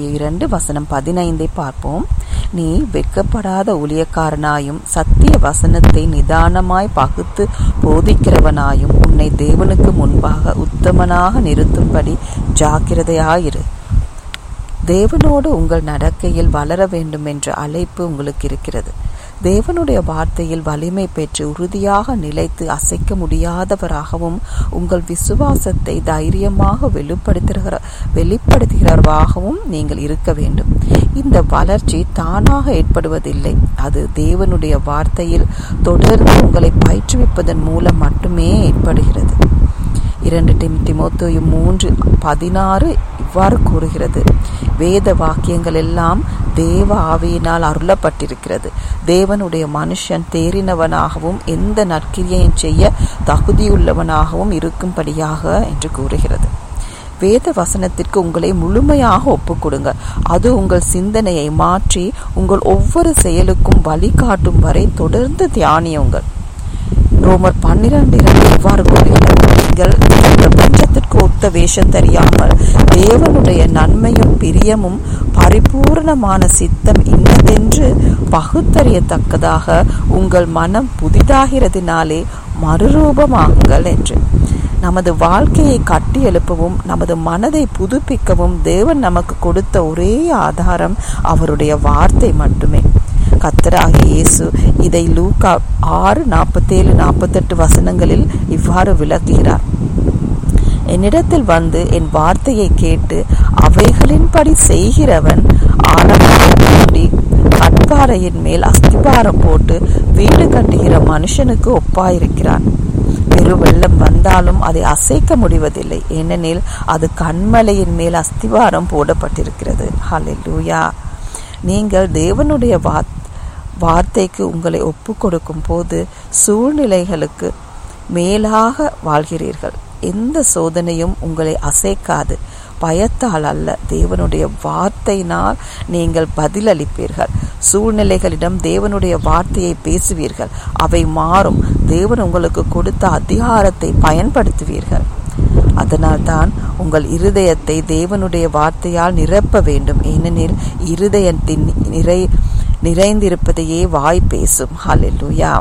இரண்டு வசனம் பதினைந்தை பார்ப்போம் நீ வெட்கப்படாத ஊழியக்காரனாயும் சத்திய வசனத்தை நிதானமாய் பகுத்து போதிக்கிறவனாயும் உன்னை தேவனுக்கு முன்பாக உத்தமனாக நிறுத்தும்படி ஜாக்கிரதையாயிரு தேவனோடு உங்கள் நடக்கையில் வளர வேண்டும் என்ற அழைப்பு உங்களுக்கு இருக்கிறது தேவனுடைய வார்த்தையில் வலிமை பெற்று உறுதியாக நிலைத்து அசைக்க முடியாதவராகவும் உங்கள் விசுவாசத்தை தைரியமாக வெளிப்படுத்துகிற வெளிப்படுத்துகிறவராகவும் நீங்கள் இருக்க வேண்டும் இந்த வளர்ச்சி தானாக ஏற்படுவதில்லை அது தேவனுடைய வார்த்தையில் தொடர்ந்து உங்களை பயிற்றுவிப்பதன் மூலம் மட்டுமே ஏற்படுகிறது இரண்டு டிம் திமோத்தேயு மூன்று பதினாறு இவ்வாறு கூறுகிறது வேத வாக்கியங்கள் எல்லாம் தேவ ஆவியினால் அருளப்பட்டிருக்கிறது தேவனுடைய மனுஷன் தேறினவனாகவும் எந்த நற்கிரியையும் செய்ய தகுதியுள்ளவனாகவும் இருக்கும்படியாக என்று கூறுகிறது வேத வசனத்திற்கு உங்களை முழுமையாக ஒப்புக்கொடுங்க அது உங்கள் சிந்தனையை மாற்றி உங்கள் ஒவ்வொரு செயலுக்கும் வழிகாட்டும் வரை தொடர்ந்து தியானியுங்கள் ரோமர் பன்னிரண்டு இரண்டு இவ்வாறு கூறுகிறது நீங்கள் பிரபஞ்சத்திற்கு ஒத்த வேஷம் தெரியாமல் தேவனுடைய நன்மையும் பிரியமும் பரிபூர்ணமான சித்தம் இன்னதென்று பகுத்தறியத்தக்கதாக உங்கள் மனம் புதிதாகிறதினாலே மறுரூபமாகுங்கள் என்று நமது வாழ்க்கையை கட்டி எழுப்பவும் நமது மனதை புதுப்பிக்கவும் தேவன் நமக்கு கொடுத்த ஒரே ஆதாரம் அவருடைய வார்த்தை மட்டுமே கத்தராகிய இயேசு இதை லூக்கா ஆறு நாற்பத்தேழு நாற்பத்தெட்டு வசனங்களில் இவ்வாறு விளக்குகிறார் என்னிடத்தில் வந்து என் வார்த்தையை கேட்டு அவைகளின்படி செய்கிறவன் ஆரம்பி கட்பாறையின் மேல் அஸ்திபாரம் போட்டு வீடு கட்டுகிற மனுஷனுக்கு ஒப்பாயிருக்கிறான் பெரு வெள்ளம் வந்தாலும் அதை அசைக்க முடிவதில்லை ஏனெனில் அது கண்மலையின் மேல் அஸ்திவாரம் போடப்பட்டிருக்கிறது ஹalleluya நீங்கள் தேவனுடைய வார்த்தை வார்த்தைக்கு உங்களை ஒப்பு கொடுக்கும் போது சூழ்நிலைகளுக்கு மேலாக வாழ்கிறீர்கள் எந்த சோதனையும் உங்களை அசைக்காது பயத்தால் அல்ல தேவனுடைய வார்த்தையினால் நீங்கள் பதிலளிப்பீர்கள் சூழ்நிலைகளிடம் தேவனுடைய வார்த்தையை பேசுவீர்கள் அவை மாறும் தேவன் உங்களுக்கு கொடுத்த அதிகாரத்தை பயன்படுத்துவீர்கள் அதனால்தான் உங்கள் இருதயத்தை தேவனுடைய வார்த்தையால் நிரப்ப வேண்டும் ஏனெனில் இருதயத்தின் நிறை நிறைந்திருப்பதையே வாய் பேசும் ஹalleluya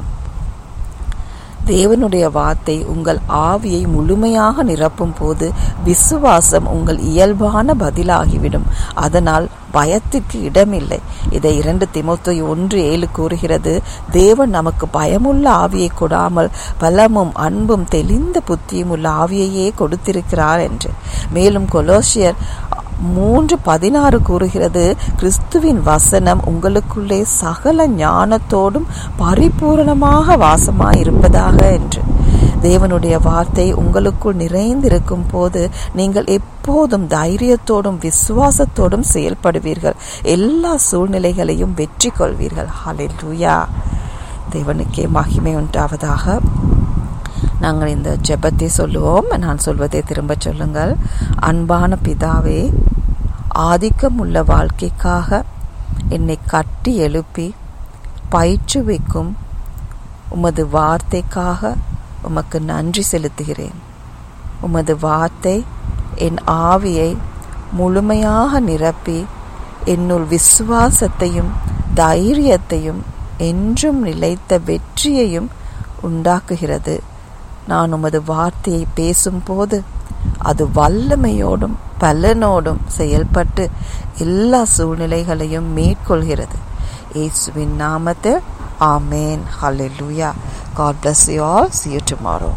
தேவனுடைய வார்த்தை உங்கள் ஆவியை முழுமையாக நிரப்பும் போது விசுவாசம் உங்கள் இயல்பான பதிலாகிவிடும் அதனால் பயத்திற்கு இடமில்லை இதை இரண்டு திமுத்தி ஒன்று ஏழு கூறுகிறது தேவன் நமக்கு பயமுள்ள ஆவியை கொடாமல் பலமும் அன்பும் தெளிந்த புத்தியும் உள்ள ஆவியையே கொடுத்திருக்கிறார் என்று மேலும் கொலோசியர் மூன்று பதினாறு கூறுகிறது கிறிஸ்துவின் வசனம் உங்களுக்குள்ளே சகல ஞானத்தோடும் பரிபூரணமாக வாசமாயிருப்பதாக என்று தேவனுடைய வார்த்தை உங்களுக்குள் நிறைந்திருக்கும் போது நீங்கள் எப்போதும் தைரியத்தோடும் விசுவாசத்தோடும் செயல்படுவீர்கள் எல்லா சூழ்நிலைகளையும் வெற்றி கொள்வீர்கள் ஹalleluya தேவனுக்கே மகிமை உண்டாவதாக நாங்கள் இந்த ஜெபத்தை சொல்லுவோம் நான் சொல்வதை திரும்ப சொல்லுங்கள் அன்பான பிதாவே ஆதிக்கம் உள்ள வாழ்க்கைக்காக என்னை கட்டி எழுப்பி பயிற்றுவிக்கும் உமது வார்த்தைக்காக உமக்கு நன்றி செலுத்துகிறேன் உமது வார்த்தை என் ஆவியை முழுமையாக நிரப்பி என்னுள் விசுவாசத்தையும் தைரியத்தையும் என்றும் நிலைத்த வெற்றியையும் உண்டாக்குகிறது நான் உமது வார்த்தையை பேசும்போது அது வல்லமையோடும் பலனோடும் செயல்பட்டு எல்லா சூழ்நிலைகளையும் மேற்கொள்கிறது இயேசுவின் நாமத்தில் ஆமேன் ஹalleluya God bless you all see you tomorrow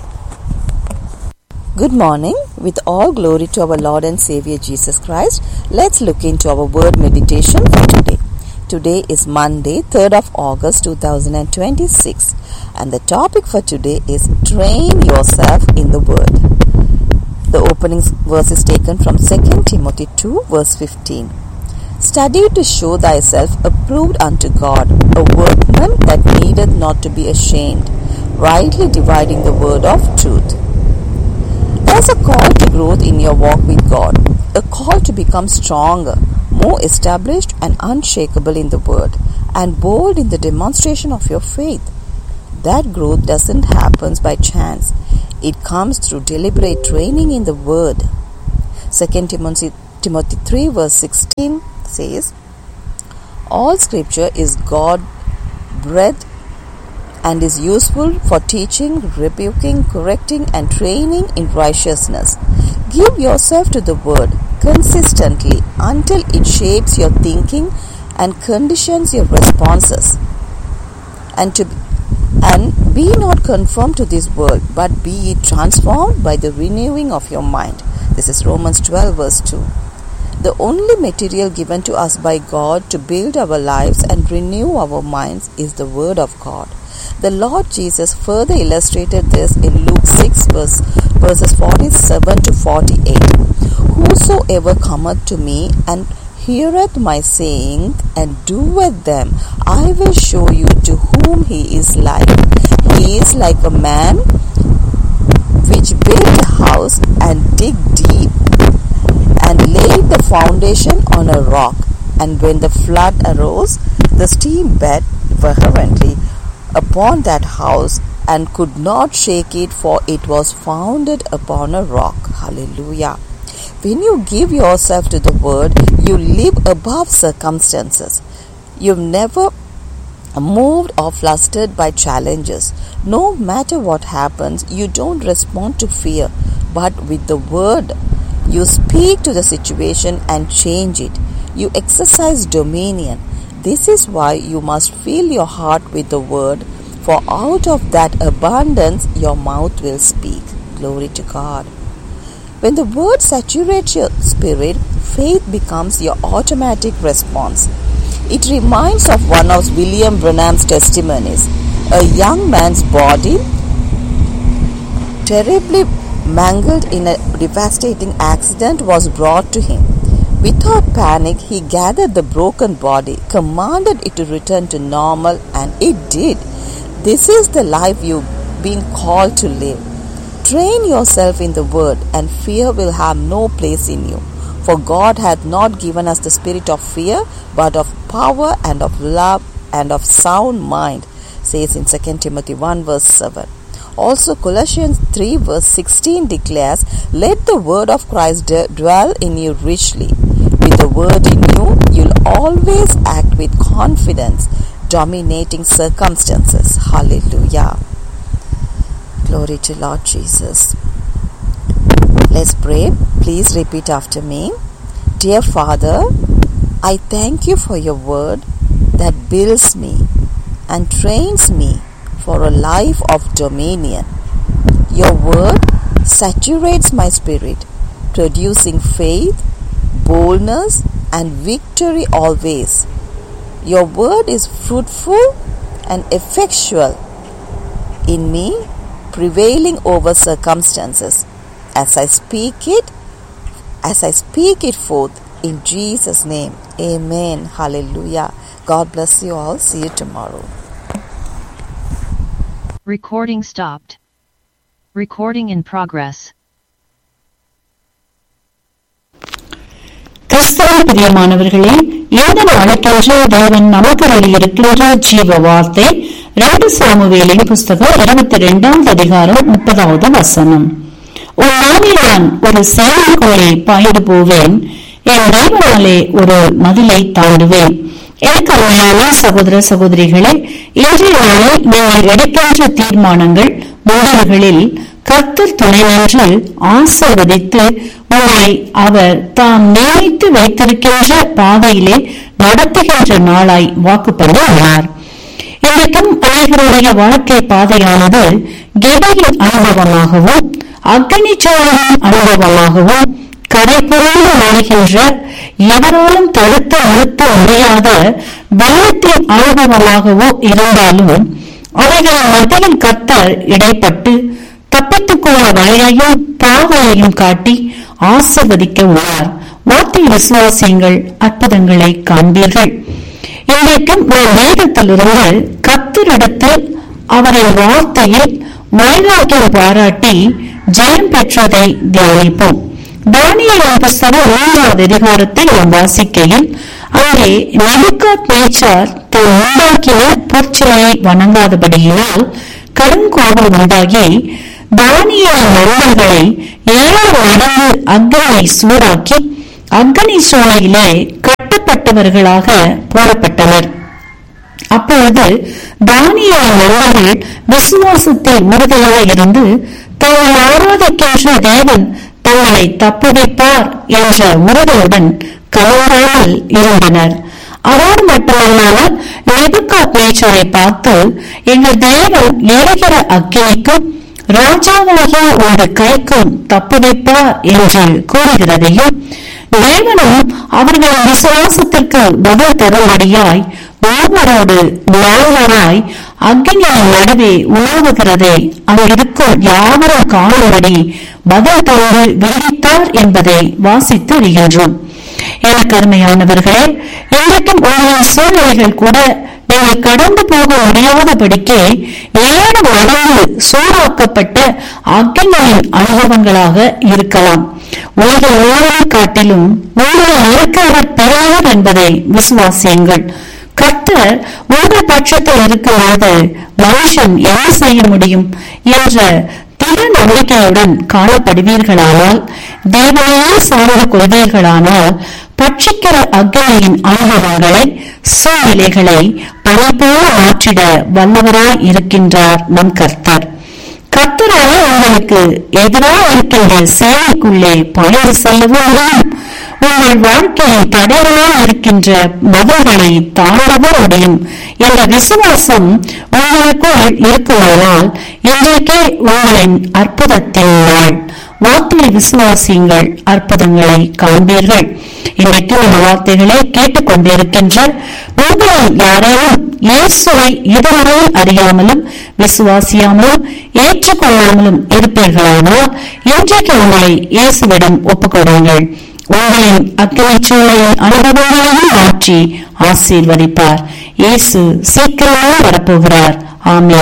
Good morning. With all glory to our Lord and Savior Jesus Christ, let's look into our word meditation for today. Today is Monday, 3rd of August 2026, and the topic for today is Train Yourself in the Word. The opening verse is taken from 2 Timothy 2, verse 15. Study to show thyself approved unto God, a workman that needeth not to be ashamed, rightly dividing the word of truth. There's a call to growth in your walk with God, a call to become stronger, more established and unshakable in the word, and bold in the demonstration of your faith. That growth doesn't happen by chance. It comes through deliberate training in the word. 2 Timothy Timothy 3 verse 16 says, All scripture is God breathed and is useful for teaching, rebuking, correcting, and training in righteousness. Give yourself to the word consistently until it shapes your thinking and conditions your responses. And to and be not conformed to this world, but be ye transformed by the renewing of your mind. This is Romans 12, verse 2. The only material given to us by God to build our lives and renew our minds is the Word of God. The Lord Jesus further illustrated this in Luke 6, verse, verses 47 to 48. Whosoever cometh to me and heareth my saying and doeth them, I will show you to whom he is like. He is like a man which built a house and dig deep and laid the foundation on a rock. And when the flood arose, the stream beat vehemently upon that house and could not shake it, for it was founded upon a rock. Hallelujah. When you give yourself to the word, you live above circumstances. You've never moved or flustered by challenges. No matter what happens, you don't respond to fear, but with the word, you speak to the situation and change it. You exercise dominion. This is why you must fill your heart with the word, for out of that abundance your mouth will speak. Glory to God. When the word saturates your spirit, faith becomes your automatic response. It reminds of one of William Branham's testimonies. A young man's body, terribly mangled in a devastating accident, was brought to him. Without panic, he gathered the broken body, commanded it to return to normal, and it did. This is the life you've been called to live. Train yourself in the word, and fear will have no place in you. For God hath not given us the spirit of fear, but of power and of love and of sound mind, says in 2 Timothy 1 verse 7. Also, Colossians 3 verse 16 declares, Let the word of Christ dwell in you richly. With the word in you, you'll always act with confidence, dominating circumstances. Hallelujah. Glory to Lord Jesus. Let's pray. Please repeat after me. Dear Father, I thank you for your word that builds me and trains me for a life of dominion. Your word saturates my spirit, producing faith, boldness, and victory always. Your word is fruitful and effectual in me, prevailing over circumstances. As I speak it, as I speak it forth in Jesus' name. Amen. Hallelujah. God bless you all. See you tomorrow. Recording stopped. Recording in progress. கிறிஸ்தவ பிரியமானவர்களே இந்த நாளுக்கென்று தேவன் நமக்கு வெளியிருக்கின்ற ஜீவ வார்த்தை ரெண்டு சாமுவேலின் புஸ்தகம் இருபத்தி இரண்டாம் அதிகாரம் முப்பதாவது வசனம் உன் நாவிலான் ஒரு சேவைக்குள்ளே பாய்ந்து போவேன் என் தேவனாலே ஒரு மதிலை தாண்டுவேன் எனக்கு அருமையான சகோதர சகோதரிகளே இன்றைய நாளில் நீங்கள் எடுக்கின்ற தீர்மானங்கள் முடிவுகளில் கர்த்தர் துணை நின்று ஆசீர்வதித்து உங்களை அவர் தாம் நியமித்து வைத்திருக்கின்ற பாதையிலே நடத்துகின்ற நாளாய் வாக்கு உள்ளார் இன்றைக்கும் அநேகருடைய வாழ்க்கை பாதையானது கெடையின் அனுபவமாகவும் அக்னிச்சோழனின் அனுபவமாகவும் கரை புரண்டு வாழ்கின்ற எவராலும் தடுத்து நிறுத்த முடியாத வெள்ளத்தின் அனுபவமாகவோ இருந்தாலும் அவைகளின் மத்தியில் கத்தர் இடைப்பட்டு தப்பித்துக் கொள்ள வழியையும் பாதையையும் காட்டி ஆசிர்வதிக்க உள்ளார் வார்த்தை விசுவாசியங்கள் அற்புதங்களை காண்பீர்கள் இன்றைக்கும் நாம் வேதத்திலிருந்து கத்தரிடத்தில் அவரின் வார்த்தையில் வைராக்கியம் பாராட்டி ஜெயம் பெற்றதை தியானிப்போம் தானியல் புஸ்தகம் மூன்றாவது அதிகாரத்தை நாம் வாசிக்கையில் அங்கே நெருக்கா பேச்சார் தான் உண்டாக்கிய பொற்சிலையை வணங்காதபடியினால் கடும் கோபம் உண்டாகி தானியல் நண்பர்களை ஏழு மடங்கு அக்னியை சூடாக்கி அக்னி சோலையிலே கட்டப்பட்டவர்களாக போடப்பட்டனர் அப்பொழுது தானியல் அவர்கள் விசுவாசத்தில் உறுதியாக இருந்து தாங்கள் ஆராதிக்கின்ற தேவன் தங்களை தப்புவிப்பார் என்ற உறுதியுடன் கலங்காமல் இருந்தனர் அதோடு மட்டுமல்லாமல் எதுக்கா பேச்சரை பார்த்து எங்கள் தேவன் எரிகிற அக்கினிக்கும் ராஜாவாகிய ஒரு கைக்கும் தப்புவிப்பார் என்று கூறுகிறதையும் தேவனும் அவர்களின் விசுவாசத்திற்கு பதில் தரும்படியாய் ஒருவரோடு நால்வராய் அக்னியின் நடுவே உணவுகிறதை அங்கிருக்கும் யாவரும் காணும்படி பதில் தந்து விடுவித்தார் என்பதை வாசித்து அறிகின்றோம் எனக்கு அருமையானவர்களே இன்றைக்கும் உங்களின் சூழ்நிலைகள் கூட நீங்கள் கடந்து போக முடியாதபடிக்கு ஏழு மடங்கு சூடாக்கப்பட்ட அக்னியின் அனுபவங்களாக இருக்கலாம் உலகில் உலகை காட்டிலும் உங்களில் இருக்கிறவர் பெரியவர் என்பதை விசுவாசியுங்கள் கர்த்தர் உங்கள் பட்சத்தில் இருக்கும்போது மனுஷன் என்ன செய்ய முடியும் என்ற திரு நம்பிக்கையுடன் காணப்படுவீர்களானால் தேவனையே சார்ந்து கொள்வீர்களானால் பட்சிக்கிற அக்னியின் அனுபவங்களை சூழ்நிலைகளை பணிபோல மாற்றிட வல்லவராய் இருக்கின்றார் நம் கர்த்தர் கர்த்தரால உங்களுக்கு எதிராக இருக்கின்ற சேவைக்குள்ளே பாய்ந்து செல்லவும் முடியும் உங்கள் வாழ்க்கையில் தடைகளாக இருக்கின்ற மதங்களை தாண்டவும் முடியும் என்ற விசுவாசம் உங்களுக்குள் இருக்குமானால் இன்றைக்கே உங்களின் அற்புதத்தின் நாள் வார்த்தையை விசுவாசியுங்கள் அற்புதங்களை காண்பீர்கள் இன்றைக்கு இந்த வார்த்தைகளை கேட்டுக்கொண்டிருக்கின்ற உங்களில் யாரேனும் இயேசுவை இதுவரை அறியாமலும் விசுவாசியாமலும் ஏற்றுக்கொள்ளாமலும் இருப்பீர்களானால் இன்றைக்கு உங்களை இயேசுவிடம் ஒப்புக்கொடுங்கள் உங்களின் அக்கினிச்சூழலின் அனுபவங்களையும் மாற்றி ஆசீர்வதிப்பார் இயேசு சீக்கிரமாக வரப்போகிறார் ஆமென்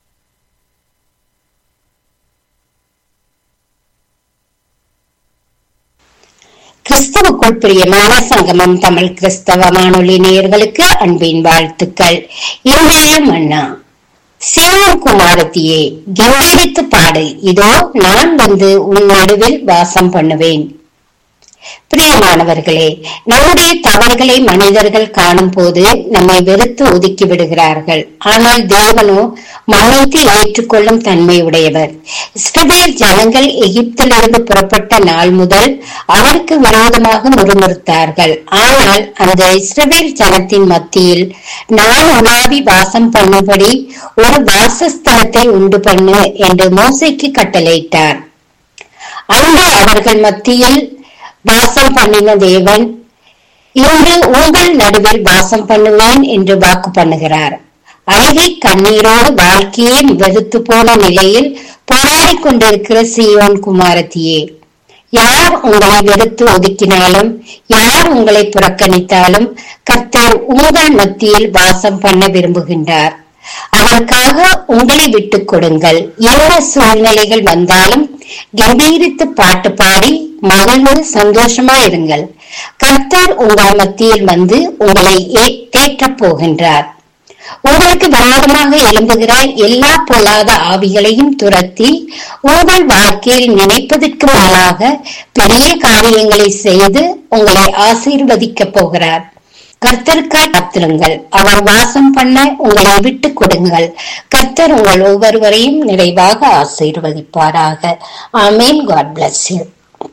கிறிஸ்தவுக்குள் பிரியமான சங்கமம் தமிழ் கிறிஸ்தவ வானொலி நேயர்களுக்கு அன்பின் வாழ்த்துக்கள் இன்றைய மன்னா சிவகுமாரத்தியே கம்பீரித்து பாடு இதோ நான் வந்து உன் நடுவில் வாசம் பண்ணுவேன் பிரியமானவர்களே நம்முடைய தவறுகளை மனிதர்கள் காணும் போது நம்மை வெறுத்து ஒதுக்கி விடுகிறார்கள் ஆனால் தேவனோ மன்னித்து ஏற்றுக்கொள்ளும் தன்மை உடையவர் இஸ்ரவேல் ஜனங்கள் எகிப்திலிருந்து புறப்பட்ட நாள் முதல் அவருக்கு விரோதமாக முறுமுறுத்தார்கள் ஆனால் அந்த இஸ்ரவேல் ஜனத்தின் மத்தியில் நான் உலாவி வாசம் பண்ணும்படி ஒரு வாசஸ்தலத்தை உண்டு பண்ணு என்று மோசைக்கு கட்டளையிட்டார் அன்று அவர்கள் மத்தியில் வாசம் பண்ணின தேவன் இன்று உங்கள் நடுவில் வாசம் பண்ணுவேன் என்று வாக்கு பண்ணுகிறார் அழுகை கண்ணீரோடு வாழ்க்கையே வெறுத்து போன நிலையில் போராடி கொண்டிருக்கிற சீயோன் குமாரத்தியே யார் உங்களை வெறுத்து ஒதுக்கினாலும் யார் உங்களை புறக்கணித்தாலும் கர்த்தர் உங்கள் மத்தியில் வாசம் பண்ண விரும்புகின்றார் அதற்காக உங்களை விட்டுக் கொடுங்கள் என்ன சூழ்நிலைகள் வந்தாலும் கம்பீரித்து பாட்டு பாடி மகிழ்ந்து சந்தோஷமா இருங்கள் கர்த்தர் உங்கள் மத்தியில் வந்து உங்களை ஏ- தேற்றப் போகின்றார் உங்களுக்கு விரோதமாக எழும்புகிற எல்லா பொல்லாத ஆவிகளையும் துரத்தி உங்கள் வாழ்க்கையில் நினைப்பதற்கு மேலாக பெரிய காரியங்களை செய்து உங்களை ஆசீர்வதிக்கப் போகிறார் கர்த்தருக்காய் காத்திருங்கள் அவர் வாசம் பண்ண உங்களை விட்டுக் கொடுங்கள் கர்த்தர் உங்கள் ஒவ்வொருவரையும் நிறைவாக ஆசீர்வதிப்பாராக ஆமேன் காட் பிளஸ் யூ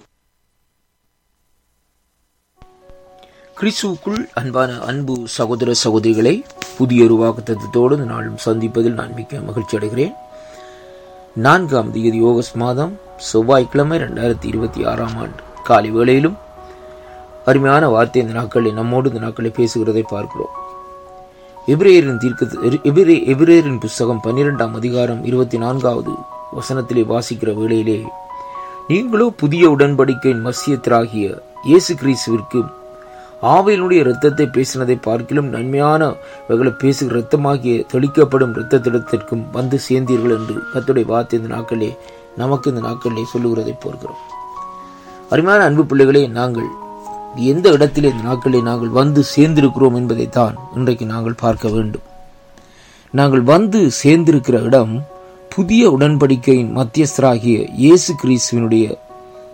கிறிஸ்துவுக்குள் அன்பான அன்பு சகோதர சகோதரிகளை புதிய ஒரு வாக்குத்தத்தோடு இந்த நாளும் சந்திப்பதில் நான் மிக்க மகிழ்ச்சி அடைகிறேன் நான்காம் தேதி ஆகஸ்ட் மாதம் செவ்வாய்க்கிழமை ரெண்டாயிரத்தி இருபத்தி ஆறாம் ஆண்டு காலை வேளையிலும் அருமையான வார்த்தை இந்த நாட்களில் நம்மோடு இந்த நாட்களை பேசுகிறதை பார்க்கிறோம் எபிரேயரின் தீர்க்க எபிரே எபிரேயரின் புஸ்தகம் பன்னிரெண்டாம் அதிகாரம் இருபத்தி நான்காவது வசனத்திலே வாசிக்கிற வேளையிலே நீங்களோ புதிய உடன்படிக்கையின் மசியத்திராகிய இயேசு கிறிஸ்துவிற்கு ஆவையினுடைய இரத்தத்தை பேசினதை பார்க்கிலும் நன்மையானவைகளை பேசுகிற இரத்தமாகிய தெளிக்கப்படும் இரத்தத்திடத்திற்கும் வந்து சேர்ந்தீர்கள் என்று கத்துடைய வார்த்தை இந்த நாட்களே நமக்கு இந்த நாட்களிலே சொல்லுகிறதை பார்க்கிறோம் அருமையான அன்பு பிள்ளைகளே நாங்கள் எந்த இடத்திலே இந்த நாட்களிலே நாங்கள் வந்து சேர்ந்திருக்கிறோம் என்பதைத்தான் இன்றைக்கு நாங்கள் பார்க்க வேண்டும் நாங்கள் வந்து சேர்ந்திருக்கிற இடம் புதிய உடன்படிக்கையின் மத்தியஸ்தராகிய இயேசு கிறிஸ்துவினுடைய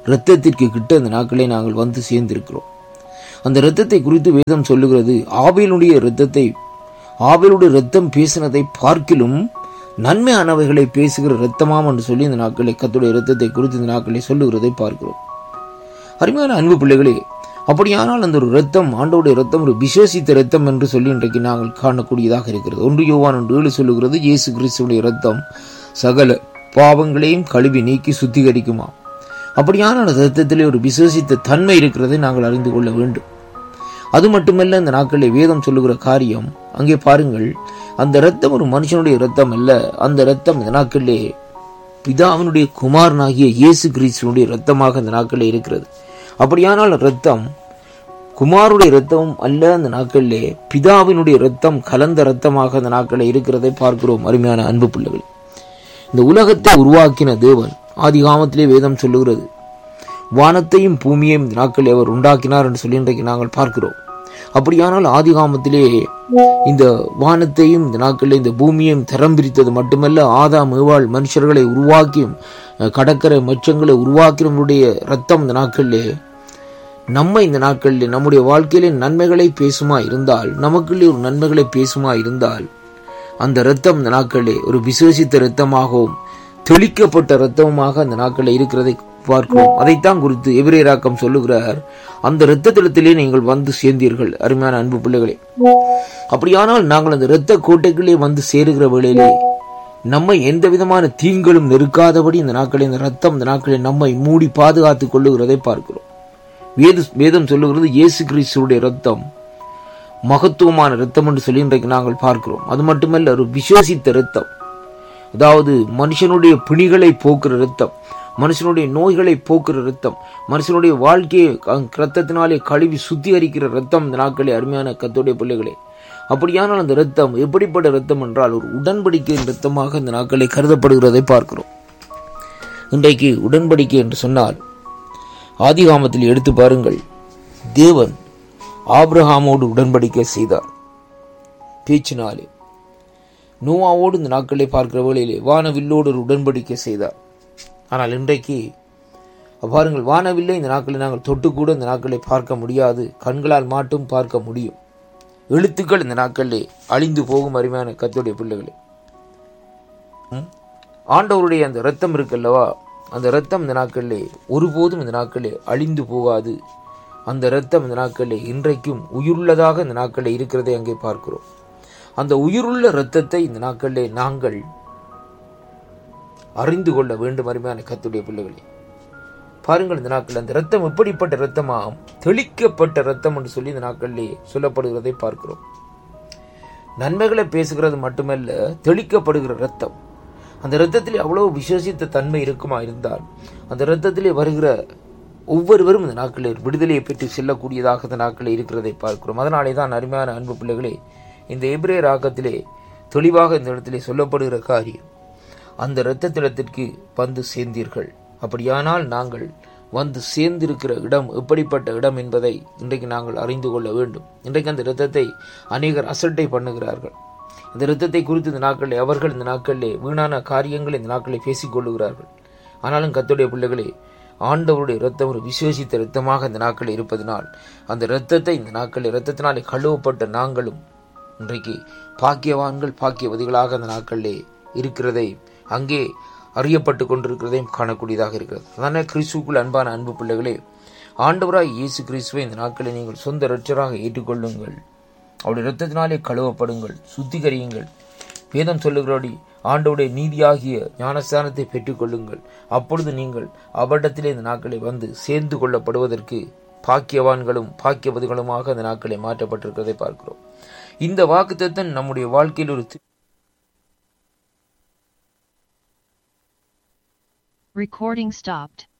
இரத்தத்திற்கு கிட்ட அந்த நாட்களை நாங்கள் வந்து சேர்ந்திருக்கிறோம் அந்த இரத்தத்தை குறித்து வேதம் சொல்லுகிறது ஆபேலுடைய இரத்தத்தை ஆபேலுடைய இரத்தம் பேசினதை பார்க்கிலும் நன்மையானவைகளை பேசுகிற இரத்தமாம் என்று சொல்லி இந்த நாட்களை கத்துடைய இரத்தத்தை குறித்து இந்த நாட்களை சொல்லுகிறதை பார்க்கிறோம் அருமையான அன்பு பிள்ளைகளே அப்படியானால் அந்த ஒரு ரத்தம் ஆண்டோடைய ரத்தம் ஒரு விசேஷித்த ரத்தம் என்று சொல்லி இன்றைக்கு நாங்கள் காணக்கூடியதாக இருக்கிறது ஒன்று யோவான் என்று ஏழு சொல்லுகிறது இயேசு கிறிஸ்துடைய ரத்தம் சகல பாவங்களையும் கழுவி நீக்கி சுத்திகரிக்குமா அப்படியான அந்த ரத்தத்திலே ஒரு விசேஷித்த தன்மை இருக்கிறதை நாங்கள் அறிந்து கொள்ள வேண்டும் அது மட்டுமல்ல இந்த நாட்களில் வேதம் சொல்லுகிற காரியம் அங்கே பாருங்கள் அந்த ரத்தம் ஒரு மனுஷனுடைய ரத்தம் அல்ல அந்த ரத்தம் இந்த நாட்களிலே பிதாவினுடைய குமாரனாகிய இயேசு கிறிஸ்துவனுடைய ரத்தமாக இந்த நாட்களில் இருக்கிறது அப்படியானால் ரத்தம் குமாருடைய ரத்தம் அல்ல அந்த நாட்களிலே பிதாவினுடைய ரத்தம் கலந்த ரத்தமாக அந்த நாட்களில் இருக்கிறதை பார்க்கிறோம் அருமையான அன்பு பிள்ளைகள் இந்த உலகத்தை உருவாக்கின தேவன் ஆதி காமத்திலே வேதம் சொல்லுகிறது வானத்தையும் பூமியையும் இந்த நாட்களில் அவர் உண்டாக்கினார் என்று சொல்லி இன்றைக்கு நாங்கள் பார்க்கிறோம் அப்படியானால் ஆதி காமத்திலே இந்த வானத்தையும் இந்த நாட்களில் இந்த பூமியையும் தரம் பிரித்தது மட்டுமல்ல ஆதாம் ஏவாள் மனுஷர்களை உருவாக்கியும் அஹ், கடற்கரை மச்சங்களை உருவாக்கினவருடைய ரத்தம் இந்த நாட்களிலே நம்ம இந்த நாட்களில் நம்முடைய வாழ்க்கையிலே நன்மைகளை பேசுமா இருந்தால் நமக்குள்ளே ஒரு நன்மைகளை பேசுமா இருந்தால் அந்த இரத்தம் இந்த நாட்களிலே ஒரு விசேஷித்த இரத்தமாகவும் தெளிக்கப்பட்ட இரத்தமுமாக அந்த நாட்களில் இருக்கிறதை பார்க்கிறோம் அதைத்தான் குறித்து எபிரேராக்கம் சொல்லுகிறார் அந்த இரத்தத்திடத்திலே நீங்கள் வந்து சேர்ந்தீர்கள் அருமையான அன்பு பிள்ளைகளே அப்படியானால் நாங்கள் அந்த இரத்த கோட்டைகளே வந்து சேருகிற வேளையிலே நம்மை எந்த விதமான தீங்களும் நெருக்காதபடி இந்த நாட்களில் இந்த ரத்தம் இந்த நாட்களில் நம்மை மூடி பாதுகாத்துக் கொள்ளுகிறதை பார்க்கிறோம் வேத வேதம் சொல்லுகிறது இயேசு கிறிஸ்துடைய ரத்தம் மகத்துவமான ரத்தம் என்று சொல்லி இன்றைக்கு நாங்கள் பார்க்கிறோம் அது மட்டுமல்ல ஒரு விசேஷித்த ரத்தம் அதாவது மனுஷனுடைய பிணிகளை போக்குற ரத்தம் மனுஷனுடைய நோய்களை போக்குற ரத்தம் மனுஷனுடைய வாழ்க்கையை அங்க ரத்தத்தினாலே கழுவி சுத்திகரிக்கிற ரத்தம் இந்த நாட்களே அருமையான கத்தோடைய பிள்ளைகளே அப்படியானால் அந்த ரத்தம் எப்படிப்பட்ட ரத்தம் என்றால் ஒரு உடன்படிக்கையின் ரத்தமாக இந்த நாட்களை கருதப்படுகிறதை பார்க்கிறோம் இன்றைக்கு உடன்படிக்கை என்று சொன்னால் ஆதிகாமத்தில் எடுத்து பாருங்கள் தேவன் ஆபிரகாமோடு உடன்படிக்கை செய்தார் பேச்சினாலே நோவாவோடு இந்த நாட்களை பார்க்கிற வேளையிலே வானவில்லோடு ஒரு உடன்படிக்கை செய்தார் ஆனால் இன்றைக்கு பாருங்கள் வானவில்லை இந்த நாட்களை நாங்கள் தொட்டு கூட இந்த நாட்களை பார்க்க முடியாது கண்களால் மாட்டும் பார்க்க முடியும் எழுத்துக்கள் இந்த நாட்களிலே அழிந்து போகும் அருமையான கத்துடைய பிள்ளைகளே ம்? ஆண்டவருடைய அந்த ரத்தம் இருக்குல்லவா அந்த ரத்தம் இந்த நாட்களிலே ஒருபோதும் இந்த நாட்களிலே அழிந்து போகாது அந்த ரத்தம் இந்த நாட்களிலே இன்றைக்கும் உயிருள்ளதாக இந்த நாட்களிலே இருக்கிறதை அங்கே பார்க்கிறோம் அந்த உயிருள்ள இரத்தத்தை இந்த நாட்களிலே நாங்கள் அறிந்து கொள்ள வேண்டும் அருமையான கத்துடைய பிள்ளைகளே பாருங்கள் இந்த நாட்கள் அந்த ரத்தம் எப்படிப்பட்ட ரத்தமாம் தெளிக்கப்பட்ட ரத்தம் என்று சொல்லி இந்த நாட்களிலே சொல்லப்படுகிறதை பார்க்கிறோம் நன்மைகளை பேசுகிறது மட்டுமல்ல தெளிக்கப்படுகிற ரத்தம் அந்த இரத்தத்திலே அவ்வளவு விசேஷித்த தன்மை இருக்குமா இருந்தால் அந்த இரத்தத்திலே வருகிற ஒவ்வொருவரும் இந்த நாட்களில் விடுதலையை பெற்று செல்லக்கூடியதாக இந்த நாட்களில் இருக்கிறதை பார்க்கிறோம் அதனாலே தான் அருமையான அன்பு பிள்ளைகளே இந்த எபிரே ராகத்திலே தெளிவாக இந்த இடத்திலே சொல்லப்படுகிற காரியம் அந்த இரத்தத்திடத்திற்கு வந்து சேர்ந்தீர்கள் அப்படியானால் நாங்கள் வந்து சேர்ந்திருக்கிற இடம் எப்படிப்பட்ட இடம் என்பதை இன்றைக்கு நாங்கள் அறிந்து கொள்ள வேண்டும் இன்றைக்கு அந்த இரத்தத்தை அநேகர் அசட்டை பண்ணுகிறார்கள் இந்த இரத்தத்தை குறித்து இந்த நாட்களில் அவர்கள் இந்த நாட்களிலே வீணான காரியங்களை இந்த நாட்களில் பேசிக் கொள்ளுகிறார்கள் ஆனாலும் கத்துடைய பிள்ளைகளே ஆண்டவருடைய இரத்தம் ஒரு விசேஷித்த இரத்தமாக இந்த நாட்களில் இருப்பதனால் அந்த இரத்தத்தை இந்த நாட்களில் இரத்தத்தினாலே கழுவப்பட்ட நாங்களும் இன்றைக்கு பாக்கியவான்கள் பாக்கியவதிகளாக அந்த நாட்களிலே இருக்கிறதை அங்கே அறியப்பட்டு கொண்டிருக்கிறதையும் காணக்கூடியதாக இருக்கிறது அதனால கிறிஸ்துக்குள் அன்பான அன்பு பிள்ளைகளே ஆண்டவராய் இயேசு கிறிஸ்துவை இந்த நாட்களில் நீங்கள் சொந்த இரட்சராக ஏற்றுக்கொள்ளுங்கள் அவருடைய இரத்தத்தினாலே கழுவப்படுங்கள் சுத்திகரியுங்கள் வேதம் சொல்லுகிறபடி ஆண்டவுடைய நீதியாகிய ஞானஸ்தானத்தை பெற்றுக்கொள்ளுங்கள் அப்பொழுது நீங்கள் அவரிடத்திலே இந்த நாட்களை வந்து சேர்ந்து கொள்ளப்படுவதற்கு பாக்கியவான்களும் பாக்கியவதிகளுமாக அந்த நாட்களை மாற்றப்பட்டிருக்கிறதை பார்க்கிறோம் இந்த வாக்குத்தத்தன் நம்முடைய வாழ்க்கையில் ஒரு தி- Recording stopped.